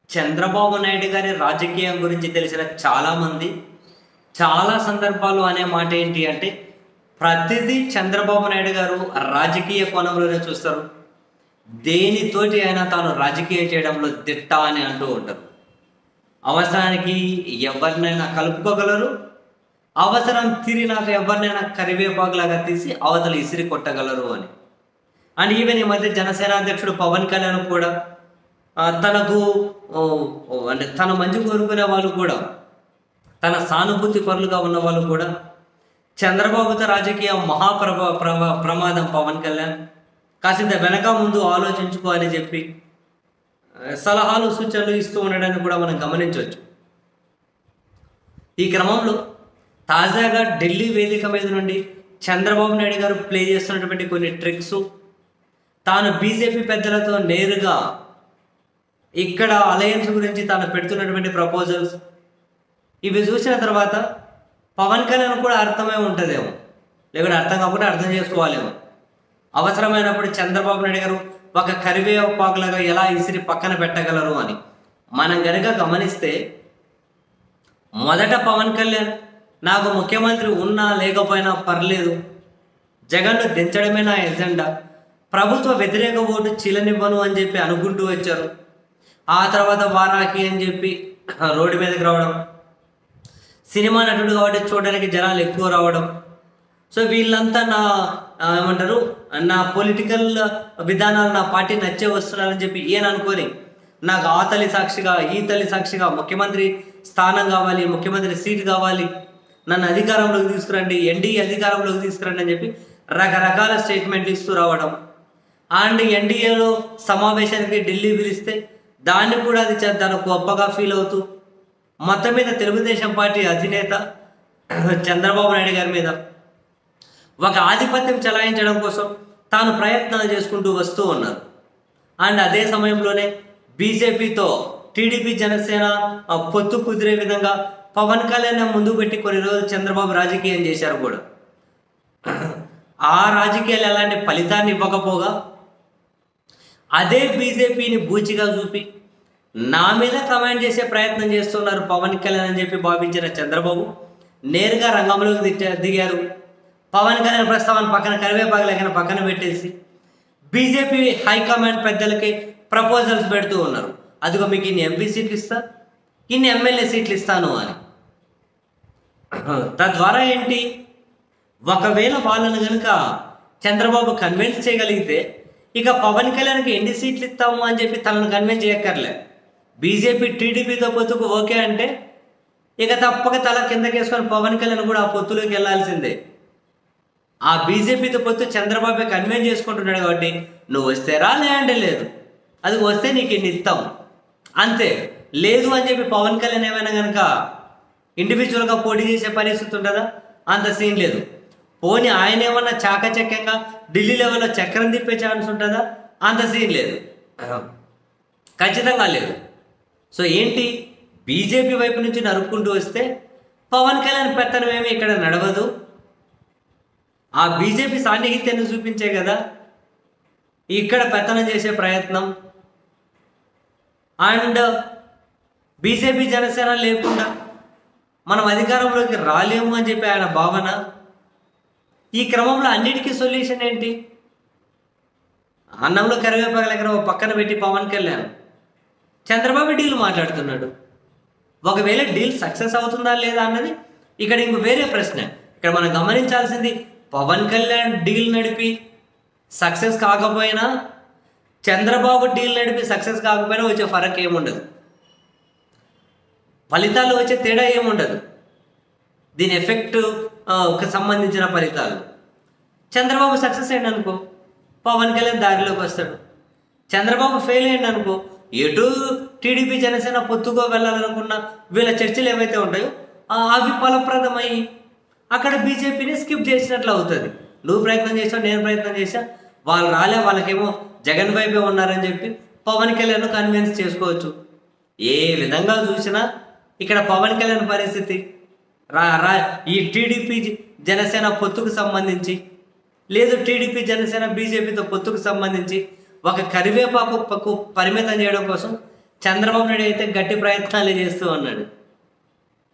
చంద్రబాబు నాయుడు గారి రాజకీయం గురించి తెలిసిన చాలామంది చాలా సందర్భాలు అనే మాట ఏంటి అంటే ప్రతిదీ చంద్రబాబు నాయుడు గారు రాజకీయ కోణంలోనే చూస్తారు దేనితోటి అయినా తాను రాజకీయం చేయడంలో దిట్ట అని అంటూ ఉంటారు అవసరానికి ఎవరినైనా కలుపుకోగలరు అవసరం తీరినాక ఎవరినైనా కరివేపాకులాగా తీసి అవతల ఇసిరి కొట్టగలరు అని అండ్ ఈవెన్ ఈ మధ్య జనసేన అధ్యక్షుడు పవన్ కళ్యాణ్ కూడా ఆ, తనకు ఓ, ఓ, అంటే తన మంచి కోరుకునే వాళ్ళు కూడా తన సానుభూతి పరులుగా ఉన్న వాళ్ళు కూడా చంద్రబాబుతో రాజకీయ మహాప్రభ ప్రమ ప్రమాదం పవన్ కళ్యాణ్ కాసింత వెనక ముందు ఆలోచించుకో అని చెప్పి ఆ, సలహాలు సూచనలు ఇస్తూ ఉండడాన్ని కూడా మనం గమనించవచ్చు ఈ క్రమంలో తాజాగా ఢిల్లీ వేదిక మీద నుండి చంద్రబాబు నాయుడు గారు ప్లే చేస్తున్నటువంటి కొన్ని ట్రిక్స్ తాను బీజేపీ పెద్దలతో నేరుగా ఇక్కడ అలయన్స్ గురించి తాను పెడుతున్నటువంటి ప్రపోజల్స్ ఇవి చూసిన తర్వాత పవన్ కళ్యాణ్ కూడా అర్థమై ఉంటుందేమో లేకుంటే అర్థం కాకుండా అర్థం చేసుకోవాలేమో అవసరమైనప్పుడు చంద్రబాబు నాయుడు గారు ఒక కరివేపాకులాగా ఎలా ఇసిరి పక్కన పెట్టగలరు అని మనం గనక గమనిస్తే మొదట పవన్ కళ్యాణ్ నాకు ముఖ్యమంత్రి ఉన్నా లేకపోయినా పర్లేదు జగన్ను దించడమే నా ఎజెండా ప్రభుత్వ వ్యతిరేక ఓటు చీలనివ్వను అని చెప్పి అనుకుంటూ వచ్చారు ఆ తర్వాత వారాహి అని చెప్పి రోడ్డు మీదకి రావడం సినిమా నటుడు కాబట్టి చూడడానికి జనాలు ఎక్కువ రావడం సో వీళ్ళంతా నా ఆ, ఏమంటారు నా పొలిటికల్ విధానాలు నా పార్టీ నచ్చే వస్తున్నారని చెప్పి ఈయన అనుకొని నాకు ఆ తల్లి సాక్షిగా ఈ తల్లి సాక్షిగా ముఖ్యమంత్రి స్థానం కావాలి ముఖ్యమంత్రి సీట్ కావాలి నన్ను అధికారంలోకి తీసుకురండి ఎన్డీఏ అధికారంలోకి తీసుకురండి అని చెప్పి రకరకాల స్టేట్మెంట్లు ఇస్తూ రావడం అండ్ ఎన్డీఏలో సమావేశానికి ఢిల్లీ పిలిస్తే దాన్ని కూడా అది చ- తను గొప్పగా ఫీల్ అవుతూ మొత్తం మీద తెలుగుదేశం పార్టీ అధినేత చంద్రబాబు నాయుడు గారి మీద ఒక ఆధిపత్యం చెలాయించడం కోసం తాను ప్రయత్నాలు చేసుకుంటూ వస్తూ ఉన్నారు అండ్ అదే సమయంలోనే బీజేపీతో టీడీపీ జనసేన ఆ, పొత్తు కుదిరే విధంగా పవన్ కళ్యాణ్ ముందు పెట్టి కొన్ని రోజులు చంద్రబాబు రాజకీయం చేశారు కూడా ఆ రాజకీయాలు ఎలాంటి ఫలితాన్ని ఇవ్వకపోగా అదే బీజేపీని బూచిగా చూపి నా మీద కమాండ్ చేసే ప్రయత్నం చేస్తున్నారు పవన్ కళ్యాణ్ అని చెప్పి భావించిన చంద్రబాబు నేరుగా రంగంలోకి దిట్ట- దిగారు పవన్ కళ్యాణ్ ప్రస్తావన పక్కన కరివేపాకు లేకన పక్కన పెట్టేసి బీజేపీ హైకమాండ్ పెద్దలకి ప్రపోజల్స్ పెడుతూ ఉన్నారు అదిగో మీకు ఇన్ని ఎంపీ సీట్లు ఇస్తా ఇన్ని ఎమ్మెల్యే సీట్లు ఇస్తాను అని తద్వారా ఏంటి ఒకవేళ వాళ్ళను కనుక చంద్రబాబు కన్విన్స్ చేయగలిగితే ఇక పవన్ కళ్యాణ్కి ఎన్ని సీట్లు ఇస్తాము అని చెప్పి తనను కన్విన్స్ చేయక్కర్లే బీజేపీ టీడీపీతో పొత్తుకు ఓకే అంటే ఇక తప్పక తల కిందకేసుకొని పవన్ కళ్యాణ్ కూడా ఆ పొత్తులోకి వెళ్ళాల్సిందే ఆ బీజేపీతో పొత్తు చంద్రబాబు కన్విన్స్ చేసుకుంటున్నాడు కాబట్టి నువ్వు వస్తే రా లేదంటే లేదు అది వస్తే నీకు ఇన్ని ఇస్తాం అంతే లేదు అని చెప్పి పవన్ కళ్యాణ్ ఏమైనా కనుక ఇండివిజువల్గా పోటీ చేసే పరిస్థితి ఉంటుందా అంత సీన్ లేదు పోనీ ఆయన ఏమన్నా చాకచక్యంగా ఢిల్లీ లెవెల్లో చక్రం తిప్పే ఛాన్స్ ఉంటుందా అంత సీన్ లేదు ఖచ్చితంగా లేదు సో ఏంటి బీజేపీ వైపు నుంచి నరుక్కుంటూ వస్తే పవన్ కళ్యాణ్ పెత్తనం ఏమి ఇక్కడ నడవదు ఆ బీజేపీ సాన్నిహిత్యాన్ని చూపించే కదా ఇక్కడ పెత్తనం చేసే ప్రయత్నం అండ్ బీజేపీ జనసేన లేకుండా మనం అధికారంలోకి రాలేము అని చెప్పి ఆయన భావన ఈ క్రమంలో అన్నిటికీ సొల్యూషన్ ఏంటి అన్నంలో కరివేపాకు దగ్గర ఓ పక్కన పెట్టి పవన్ కళ్యాణ్ చంద్రబాబు డీల్ మాట్లాడుతున్నాడు ఒకవేళ డీల్ సక్సెస్ అవుతుందా లేదా అన్నది ఇక్కడ ఇంకో వేరే ప్రశ్న ఇక్కడ మనం గమనించాల్సింది పవన్ కళ్యాణ్ డీల్ నడిపి సక్సెస్ కాకపోయినా చంద్రబాబు డీల్ నడిపి సక్సెస్ కాకపోయినా వచ్చే ఫరక్ ఏముండదు ఫలితాలు వచ్చే తేడా ఏముండదు దీని ఎఫెక్ట్ సంబంధించిన ఫలితాలు చంద్రబాబు సక్సెస్ అయ్యింది అనుకో పవన్ కళ్యాణ్ దారిలోకి వస్తాడు చంద్రబాబు ఫెయిల్ అయ్యింది అనుకో ఎటు టీడీపీ జనసేన పొత్తుకో వెళ్ళాలనుకున్న వీళ్ళ చర్చలు ఏవైతే ఉంటాయో ఆ, అవి ఫలప్రదమై అక్కడ బీజేపీని స్కిప్ చేసినట్లు అవుతుంది నువ్వు ప్రయత్నం చేసావు నేను ప్రయత్నం చేశా వాళ్ళు రాలే వాళ్ళకేమో జగన్ వైపే ఉన్నారని చెప్పి పవన్ కళ్యాణ్ కన్విన్స్ చేసుకోవచ్చు ఏ విధంగా చూసినా ఇక్కడ పవన్ కళ్యాణ్ పరిస్థితి రా రా ఈ టీడీపీ జనసేన పొత్తుకు సంబంధించి లేదు టీడీపీ జనసేన బీజేపీతో పొత్తుకు సంబంధించి ఒక కరివేపాకు పక్కు పరిమితం చేయడం కోసం చంద్రబాబు నాయుడు అయితే గట్టి ప్రయత్నాలే చేస్తూ ఉన్నాడు